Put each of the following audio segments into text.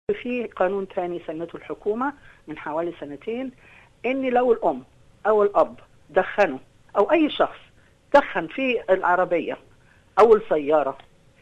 في قانون تاني سنته الحكومة من حوالي سنتين ان لو الام او الاب دخنوا او اي شخص دخن في العربية او السيارة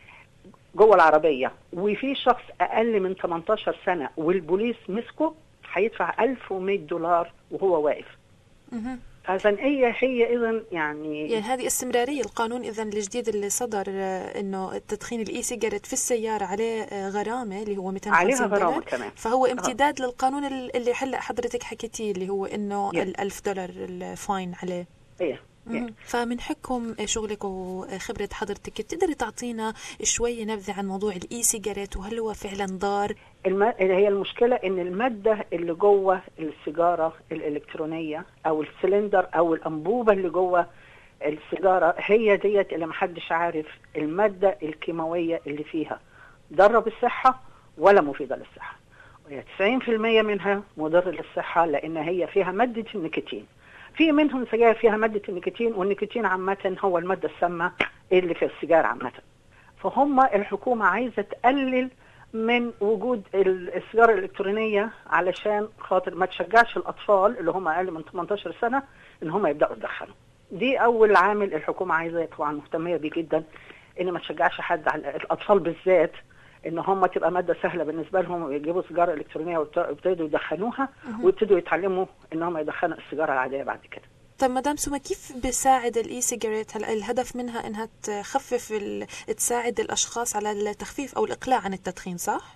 جوه العربية وفي شخص اقل من 18 سنة والبوليس مسكه هيدفع 1100 دولار وهو واقف مهم. عشان هي هي اذا يعني يعني هذه استمرارية القانون إذا الجديد اللي صدر آه، إنه التدخين الإي سيجاريت في السيارة عليه آه، غرامة اللي هو 250 عليها غرامة دولار كمان فهو امتداد للقانون ال- اللي هلا حضرتك حكيتيه اللي هو إنه Yeah. الألف دولار الفاين عليه ايه مهم. فمن حكم شغلك وخبرة حضرتك بتقدري تعطينا شوية نبذة عن موضوع الإي سيجاريت وهل هو فعلا ضار الم... هي المشكلة ان المادة اللي جوه السيجارة الالكترونية او السلندر او الانبوبة اللي جوه السيجارة هي ديت اللي محدش عارف المادة الكيماوية اللي فيها ضارة بالصحة ولا مفيدة للصحة وهي 90% منها مضر للصحة لان هي فيها مادة النيكوتين في منهم سجاير فيها مادة النيكوتين والنيكوتين عامة هو المادة السامة اللي في السيجار عامة فهم الحكومة عايزة تقلل من وجود ال- السيجاره الالكترونيه علشان خاطر ما تشجعش الاطفال اللي هم اقل من 18 سنه ان هم يبداوا يدخنوا. دي اول عامل الحكومه عايزاه طبعا مهتميه بيه جدا ان ما تشجعش حد على الاطفال بالذات ان هم تبقى ماده سهله بالنسبه لهم يجيبوا سيجاره الكترونيه ويبت- ويبتدوا يدخنوها ويبتدوا يتعلموا ان هم يدخنوا السيجاره العاديه بعد كده. طب مدام سما كيف بيساعد الاي سيجاريت هلا الهدف منها انها تخفف ال... تساعد الاشخاص على التخفيف او الاقلاع عن التدخين صح؟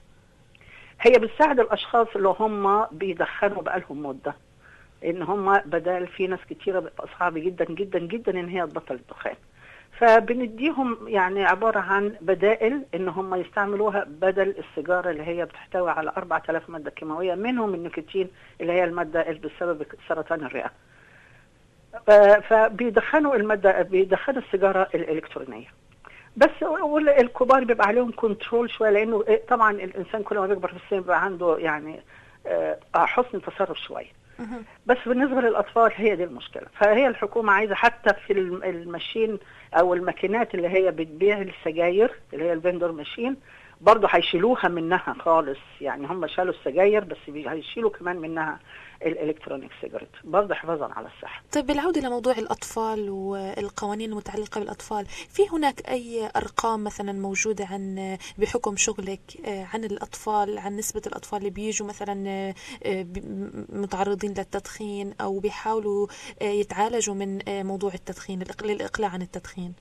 هي بتساعد الاشخاص اللي هم بيدخنوا بقالهم مده ان هم بدل في ناس كتيره بيبقى صعب جدا جدا جدا ان هي تبطل الدخان فبنديهم يعني عباره عن بدائل ان هم يستعملوها بدل السيجاره اللي هي بتحتوي على 4000 ماده كيماويه منهم النيكوتين اللي هي الماده اللي بسبب سرطان الرئه ف- فبيدخنوا الماده بيدخنوا السيجاره الالكترونيه بس وال- الكبار بيبقى عليهم كنترول شويه لانه إيه طبعا الانسان كل ما بيكبر في السن بيبقى عنده يعني آه، حسن تصرف شويه مهم. بس بالنسبه للاطفال هي دي المشكله فهي الحكومه عايزه حتى في الم- الماشين او الماكينات اللي هي بتبيع السجاير اللي هي الفندور ماشين برضه هيشيلوها منها خالص يعني هم شالوا السجاير بس بي- هيشيلوا كمان منها الالكترونيك سيجاريت برضه حفاظا على الصحه طيب بالعودة لموضوع الأطفال والقوانين المتعلقة بالأطفال في هناك أي أرقام مثلا موجودة عن بحكم شغلك آه، عن الأطفال عن نسبة الأطفال اللي بيجوا مثلا آه، آه، ب- م- متعرضين للتدخين أو بيحاولوا آه، يتعالجوا من آه، موضوع التدخين الإق- للإقلاع عن التدخين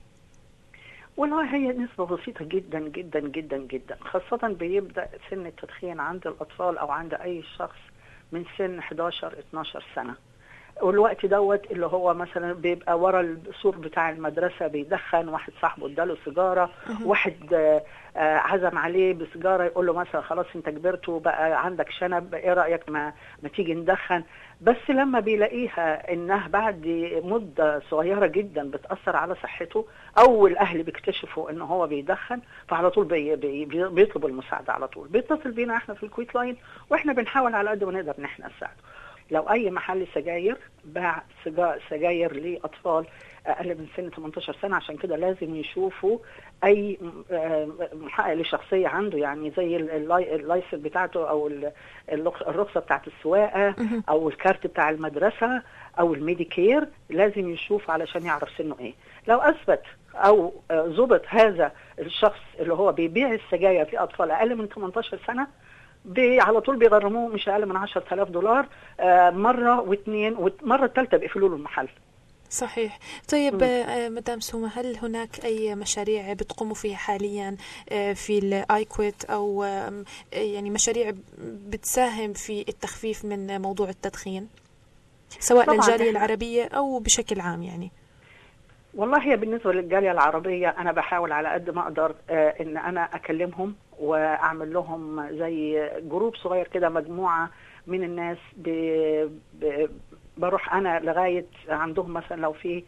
والله هي نسبة بسيطة جدا جدا جدا جدا خاصة بيبدأ سن التدخين عند الأطفال أو عند أي شخص من سن 11 12 سنة والوقت دوت اللي هو مثلا بيبقى ورا السور بتاع المدرسة بيدخن واحد صاحبه اداله سيجارة واحد آه، آه، عزم عليه بسيجارة يقول له مثلا خلاص انت كبرت وبقى عندك شنب ايه رأيك ما, ما تيجي ندخن بس لما بيلاقيها انها بعد مدة صغيرة جدا بتأثر على صحته او الاهل بيكتشفوا ان هو بيدخن فعلى طول بي بي بي- بيطلبوا المساعدة على طول بيتصل بينا احنا في الكويت لاين واحنا بنحاول على قد ما نقدر ان احنا نساعده لو اي محل سجاير باع سجا- سجاير لاطفال اقل من سن 18 سنه عشان كده لازم يشوفوا اي م- آه، محقق لشخصيه عنده يعني زي ال- اللاي- اللايسنس بتاعته او ال- اللخ- الرخصه بتاعت السواقه مهم. او الكارت بتاع المدرسه او الميديكير لازم يشوف علشان يعرف سنه ايه لو اثبت او آه، ضبط هذا الشخص اللي هو بيبيع السجاير في اطفال اقل من 18 سنه بي على طول بيغرموه مش اقل من 10000 دولار آه، مره واثنين والمره الثالثه بيقفلوا له المحل صحيح طيب مم. آه، مدام سوما هل هناك أي مشاريع بتقوموا فيها حاليا آه، في الآيكويت أو آم، آه، يعني مشاريع بتساهم في التخفيف من موضوع التدخين سواء طبعاً للجالية إحنا- العربية أو بشكل عام يعني والله هي بالنسبه للجاليه العربيه انا بحاول على قد ما اقدر آه، ان انا اكلمهم واعمل لهم زي جروب صغير كده مجموعه من الناس ب... ب... بروح انا لغايه عندهم مثلا لو في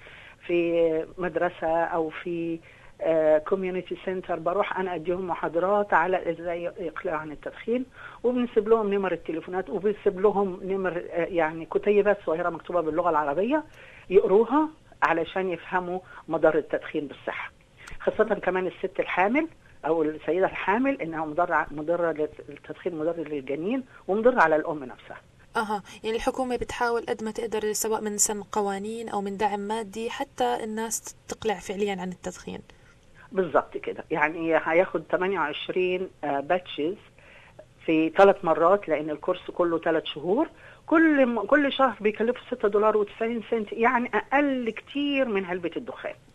في مدرسه او في كوميونتي سنتر بروح انا اديهم محاضرات على ازاي يقلعوا عن التدخين وبنسيب لهم نمر التليفونات وبنسيب لهم نمر آه، يعني كتيبات صغيره مكتوبه باللغه العربيه يقروها علشان يفهموا مضار التدخين بالصحه خاصه كمان الست الحامل او السيده الحامل انها مضره مضره التدخين مضر للجنين ومضر على الام نفسها اها يعني الحكومة بتحاول قد ما تقدر سواء من سن قوانين او من دعم مادي حتى الناس تقلع فعليا عن التدخين بالظبط كده يعني هياخد 28 باتشز في ثلاث مرات لان الكورس كله ثلاث شهور كل م- كل شهر بيكلفه 6 دولار و90 سنت يعني اقل كتير من علبه الدخان